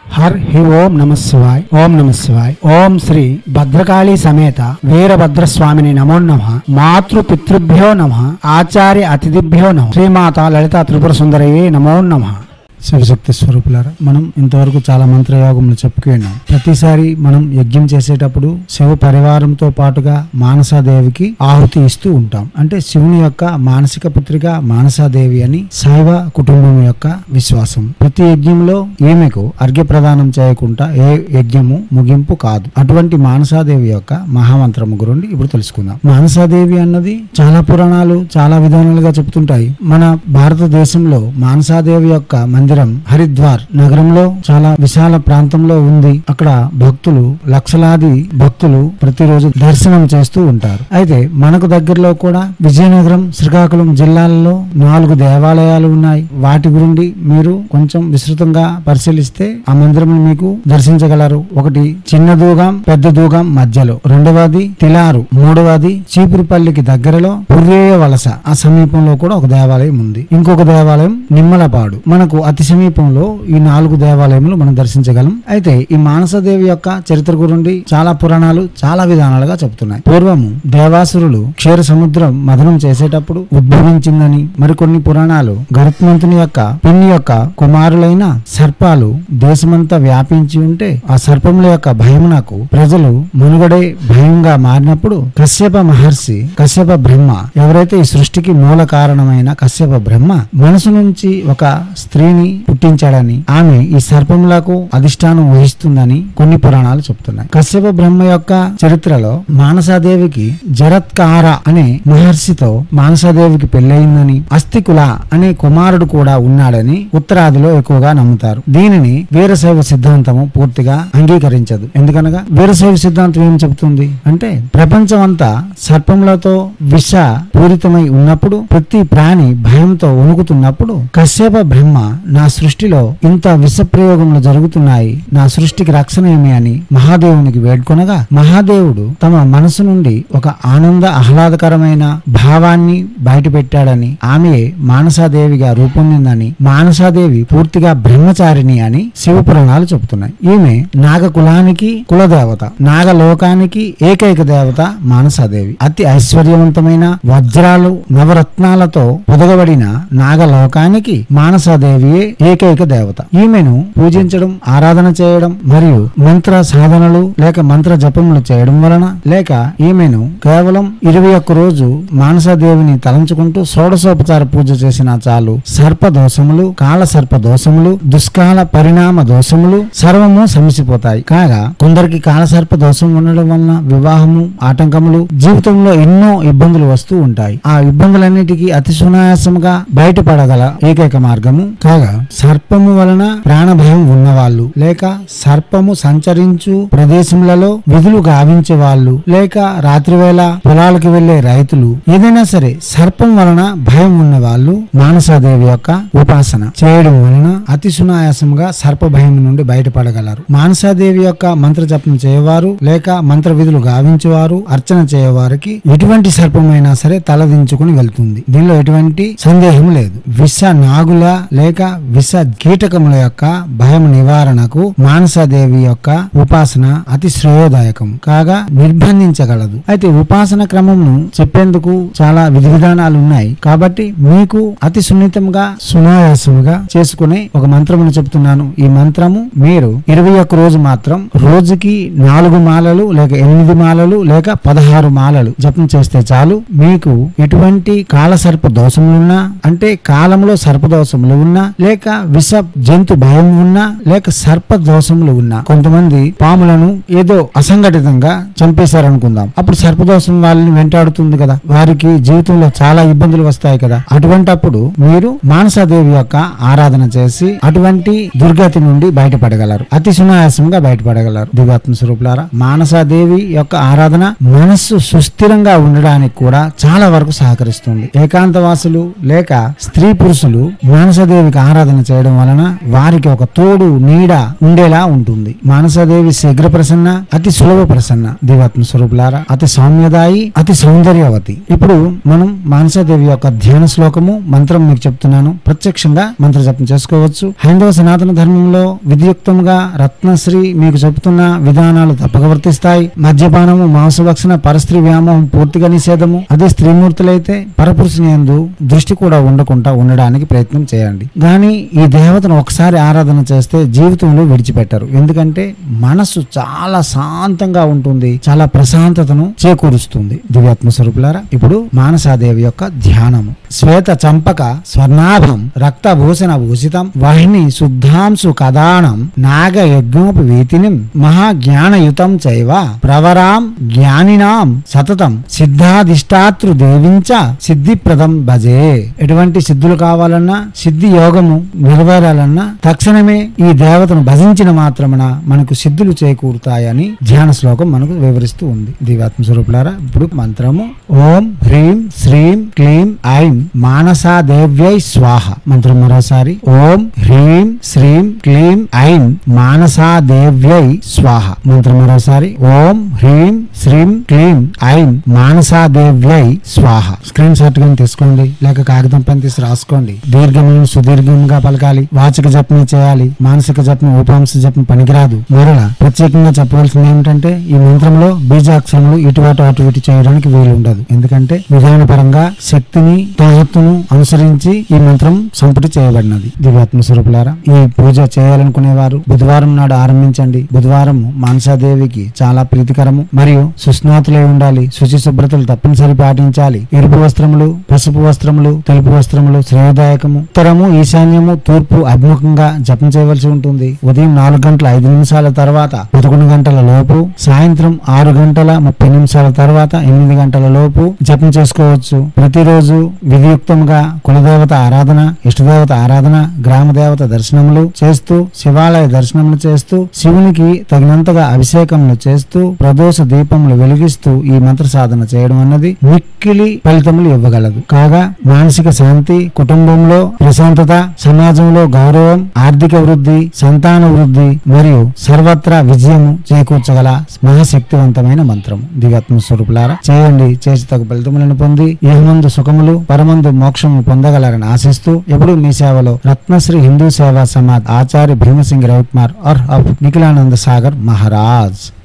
her హి ఓం నమ శివాయ్ ఓం నమ శివాయ్ ఓం శ్రీ భద్రకాళి సమేత వీరభద్రస్వామిని నమో నమ మాతృ పితృభ్యో నమ ఆచార్య అతిథిభ్యో నమ శ్రీమాత లలిత త్రిపుర సుందరయే నమో నమ శివశక్తి స్వరూపులారా మనం ఇంతవరకు చాలా మంత్రయోగములు చెప్పుకున్నాం ప్రతిసారి మనం యజ్ఞం చేసేటప్పుడు శివ పరివారంతో పాటుగా మానసాదేవికి ఆహుతి ఇస్తూ ఉంటాం అంటే శివుని యొక్క మానసిక పుత్రిక మానసాదేవి అని శైవ కుటుంబం యొక్క విశ్వాసం ప్రతి యజ్ఞంలో ఈమెకు అర్ఘ్య ప్రదానం చేయకుండా ఏ యజ్ఞము ముగింపు కాదు అటువంటి మానసాదేవి యొక్క మహామంత్రము గురించి ఇప్పుడు తెలుసుకుందాం మానసాదేవి అన్నది చాలా పురాణాలు చాలా విధానాలుగా చెప్తుంటాయి మన భారతదేశంలో మానసాదేవి యొక్క మందిరం హరిద్వార్ నగరంలో చాలా విశాల ప్రాంతంలో ఉంది అక్కడ భక్తులు లక్షలాది భక్తులు ప్రతిరోజు దర్శనం చేస్తూ ఉంటారు అయితే మనకు దగ్గరలో కూడా విజయనగరం శ్రీకాకుళం జిల్లాలలో నాలుగు దేవాలయాలు ఉన్నాయి వాటి గురించి మీరు కొంచెం విస్తృతంగా పరిశీలిస్తే ఆ మందిరం మీకు దర్శించగలరు ఒకటి చిన్న దూగం పెద్ద దూగం మధ్యలో రెండవది తిలారు మూడవది చీపురుపల్లికి దగ్గరలో పుర్రేయ వలస ఆ సమీపంలో కూడా ఒక దేవాలయం ఉంది ఇంకొక దేవాలయం నిమ్మలపాడు మనకు అతి సమీపంలో ఈ నాలుగు దేవాలయములు మనం దర్శించగలం అయితే ఈ మానసదేవి యొక్క చరిత్ర గురించి చాలా పురాణాలు చాలా విధానాలుగా చెప్తున్నాయి పూర్వము దేవాసురులు క్షీర సముద్రం మదనం చేసేటప్పుడు ఉద్భవించిందని మరికొన్ని పురాణాలు గరుత్మంతుని యొక్క పిన్ని యొక్క కుమారులైన సర్పాలు దేశమంతా వ్యాపించి ఉంటే ఆ సర్పముల యొక్క భయమునకు ప్రజలు మునుగడే భయంగా మారినప్పుడు కశ్యప మహర్షి కశ్యప బ్రహ్మ ఎవరైతే ఈ సృష్టికి మూల కారణమైన కశ్యప బ్రహ్మ మనసు నుంచి ఒక స్త్రీని పుట్టించాడని ఆమె ఈ సర్పములకు అధిష్టానం వహిస్తుందని కొన్ని పురాణాలు చెప్తున్నాయి కశ్యప బ్రహ్మ యొక్క చరిత్రలో మానసాదేవికి జరత్కార అనే మహర్షితో మానసాదేవికి పెళ్ళయిందని అస్థికుల అనే కుమారుడు కూడా ఉన్నాడని ఉత్తరాదిలో ఎక్కువగా నమ్ముతారు దీనిని వీరశైవ సిద్ధాంతము పూర్తిగా అంగీకరించదు ఎందుకనగా వీరశైవ సిద్ధాంతం ఏం చెబుతుంది అంటే ప్రపంచం అంతా సర్పములతో విష పూరితమై ఉన్నప్పుడు ప్రతి ప్రాణి భయంతో వణుకుతున్నప్పుడు కశ్యప బ్రహ్మ నా సృష్టిలో ఇంత విష ప్రయోగములు జరుగుతున్నాయి నా సృష్టికి రక్షణ ఏమి అని మహాదేవునికి వేడుకొనగా మహాదేవుడు తమ మనసు నుండి ఒక ఆనంద ఆహ్లాదకరమైన భావాన్ని బయటపెట్టాడని ఆమె మానసాదేవిగా రూపొందిందని మానసాదేవి పూర్తిగా బ్రహ్మచారిణి అని శివపురాణాలు చెబుతున్నాయి ఈమె నాగ కులానికి కులదేవత నాగలోకానికి ఏకైక దేవత మానసాదేవి అతి ఐశ్వర్యవంతమైన వజ్రాలు నవరత్నాలతో పొదగబడిన నాగలోకానికి మానసాదేవియే ఏకైక దేవత ఈమెను పూజించడం ఆరాధన చేయడం మరియు మంత్ర సాధనలు లేక మంత్ర జపములు చేయడం వలన లేక ఈమెను కేవలం ఇరవై ఒక్క రోజు మానసాదేవిని తలంచుకుంటూ షోడశోపచార పూజ చేసినా చాలు సర్ప దోషములు కాల సర్ప దోషములు దుష్కాల పరిణామ దోషములు సర్వము సమసిపోతాయి కాగా కొందరికి కాల సర్ప దోషం ఉండడం వలన వివాహము ఆటంకములు జీవితంలో ఎన్నో ఇబ్బందులు వస్తూ ఉంటాయి ఆ ఇబ్బందులన్నిటికీ అతి సునాయాసముగా బయటపడగల ఏకైక మార్గము కాగా సర్పము వలన ప్రాణ భయం ఉన్నవాళ్ళు లేక సర్పము సంచరించు ప్రదేశములలో విధులు గావించే వాళ్ళు లేక రాత్రివేళ పొలాలకు వెళ్లే రైతులు ఏదైనా సరే సర్పం వలన భయం ఉన్న వాళ్ళు మానసాదేవి యొక్క ఉపాసన చేయడం వలన అతి సునాయాసంగా సర్ప భయం నుండి బయటపడగలరు మానసాదేవి యొక్క మంత్ర జపం చేయవారు లేక మంత్ర విధులు గావించేవారు అర్చన చేయవారికి ఎటువంటి సర్పమైనా సరే తలదించుకుని వెళ్తుంది దీనిలో ఎటువంటి సందేహం లేదు విష నాగుల లేక విష కీటకముల యొక్క భయం నివారణకు మానసాదేవి యొక్క ఉపాసన అతి శ్రేయోదాయకం కాగా నిర్బంధించగలదు అయితే ఉపాసన క్రమంను చెప్పేందుకు చాలా విధి విధానాలు ఉన్నాయి కాబట్టి మీకు అతి సున్నితంగా సునాయాసముగా చేసుకునే ఒక మంత్రమును చెప్తున్నాను ఈ మంత్రము మీరు ఇరవై ఒక్క రోజు మాత్రం రోజుకి నాలుగు మాలలు లేక ఎనిమిది మాలలు లేక పదహారు మాలలు జపం చేస్తే చాలు మీకు ఎటువంటి కాల సర్ప దోషములున్నా అంటే కాలంలో సర్ప దోషములు ఉన్నా లేక విష జంతు భయం ఉన్నా లేక సర్ప దోషములు ఉన్నా కొంతమంది పాములను ఏదో అసంఘటితంగా చంపేశారనుకుందాం అప్పుడు సర్పదోషం వాళ్ళని వెంటాడుతుంది కదా వారికి జీవితంలో చాలా ఇబ్బందులు వస్తాయి కదా అటువంటప్పుడు మీరు మానసాదేవి యొక్క ఆరాధన చేసి అటువంటి దుర్గతి నుండి బయటపడగలరు అతి సునాయాసంగా బయటపడగలరు దివాత్మ స్వరూపులారా మానసాదేవి యొక్క ఆరాధన మనస్సు సుస్థిరంగా ఉండడానికి కూడా చాలా వరకు సహకరిస్తుంది ఏకాంతవాసులు లేక స్త్రీ పురుషులు మానసదేవికి ఆరాధన ఆరాధన చేయడం వలన వారికి ఒక తోడు నీడ ఉండేలా ఉంటుంది మానసాదేవి శీఘ్ర ప్రసన్న అతి సులభ ప్రసన్న దివాత్మ స్వరూపులారా అతి సౌమ్యదాయి అతి సౌందర్యవతి ఇప్పుడు మనం మానసాదేవి యొక్క ధ్యాన శ్లోకము మంత్రం మీకు చెప్తున్నాను ప్రత్యక్షంగా మంత్ర జపం చేసుకోవచ్చు హైందవ సనాతన ధర్మంలో విధియుక్తంగా రత్నశ్రీ మీకు చెబుతున్న విధానాలు తప్పక వర్తిస్తాయి మద్యపానము మాంసభక్షణ పరస్త్రీ వ్యామోహం పూర్తిగా నిషేధము అదే స్త్రీమూర్తులైతే పరపురుషుని యందు దృష్టి కూడా ఉండకుండా ఉండడానికి ప్రయత్నం చేయండి కానీ ఈ దేవతను ఒకసారి ఆరాధన చేస్తే జీవితంలో విడిచిపెట్టరు ఎందుకంటే మనసు చాలా శాంతంగా ఉంటుంది చాలా ప్రశాంతతను చేకూరుస్తుంది దివ్యాత్మ స్వరూపులారా ఇప్పుడు మానసాదేవి యొక్క ధ్యానము శ్వేత చంపక స్వర్ణాభం రక్తభూషణ భూషితం వాహిని శుద్ధాంశు కదానం నాగ యజ్ఞోపి వీతినిం మహాజ్ఞానయుతం చైవ ప్రవరాం జ్ఞానినాం సతతం సిద్ధాధిష్టాతృ దేవించ సిద్ధిప్రదం భజే ఎటువంటి సిద్ధులు కావాలన్నా సిద్ధి యోగము నెరవేరాలన్నా తక్షణమే ఈ దేవతను భజించిన మాత్రమున మనకు సిద్ధులు చేకూరుతాయని ధ్యాన శ్లోకం మనకు వివరిస్తూ ఉంది దివ్యాత్మ స్వరూపులారా ఇప్పుడు మంత్రము ఓం హ్రీం శ్రీం క్లీం ఐం మానసా దేవ్యై స్వాహ మంత్రం మరోసారి ఓం హ్రీం శ్రీం క్లీం ఐం మానసా దేవ్యై స్వాహ మంత్రం మరోసారి ఓం హ్రీం శ్రీం క్లీం ఐం మానసా దేవ్యై స్వాహ స్క్రీన్ షాట్ గా తీసుకోండి లేక కాగితం పని తీసి రాసుకోండి దీర్ఘమైన సుదీర్ఘంగా పలకాలి వాచక జపం చేయాలి మానసిక జపం ఉపాంశ జపం పనికిరాదు మరలా ప్రత్యేకంగా చెప్పవలసింది ఏమిటంటే ఈ మంత్రంలో బీజాక్షరములు ఇటువాటు అటు ఇటు చేయడానికి వీలు ఉండదు ఎందుకంటే విధానపరంగా శక్తిని తాహత్తును అనుసరించి ఈ మంత్రం సంపుటి చేయబడినది దివ్యాత్మ స్వరూపులారా ఈ పూజ చేయాలనుకునే వారు బుధవారం నాడు ఆరంభించండి బుధవారం మానసాదేవికి చాలా ప్రీతికరము మరియు సుస్నాతులై ఉండాలి శుచి శుభ్రతలు తప్పనిసరి పాటించాలి ఎరుపు వస్త్రములు పసుపు వస్త్రములు తెలుపు వస్త్రములు శ్రేయదాయకము ఉత్తరము ఈశాన్యము తూర్పు అభిముఖంగా జపం చేయవలసి ఉంటుంది ఉదయం నాలుగు గంటల ఐదు నిమిషాల తర్వాత పదకొండు గంటల లోపు సాయంత్రం ఆరు గంటల ముప్పై నిమిషాల తర్వాత ఎనిమిది గంటల లోపు జపం చేసుకోవచ్చు ప్రతిరోజు విధియుక్తంగా కులదేవత ఆరాధన ఇష్టదేవత ఆరాధన గ్రామ దేవత దర్శనములు చేస్తూ శివాలయ దర్శనములు చేస్తూ శివునికి తగినంతగా అభిషేకములు చేస్తూ ప్రదోష దీపములు వెలిగిస్తూ ఈ మంత్ర సాధన చేయడం అన్నది మిక్కిలి ఫలితములు ఇవ్వగలదు కాగా మానసిక శాంతి కుటుంబంలో ప్రశాంతత సమాజంలో గౌరవం ఆర్థిక వృద్ధి సంతాన వృద్ధి మరియు సర్వత్రా విజయము చేకూర్చగల మహాశక్తివంతమైన మంత్రము దివ్యాత్మ స్వరూపులారా చేయండి చేసి తగు ఫలితములను పొంది ఇహమందు సుఖములు పరమందు మోక్షము పొందగలరని ఆశిస్తూ ఎప్పుడు మీ సేవలో రత్నశ్రీ హిందూ సేవా సమాజ్ ఆచార్య భీమసింగ్ రవికుమార్ ఆర్ ఆఫ్ నిఖిలానంద సాగర్ మహారాజ్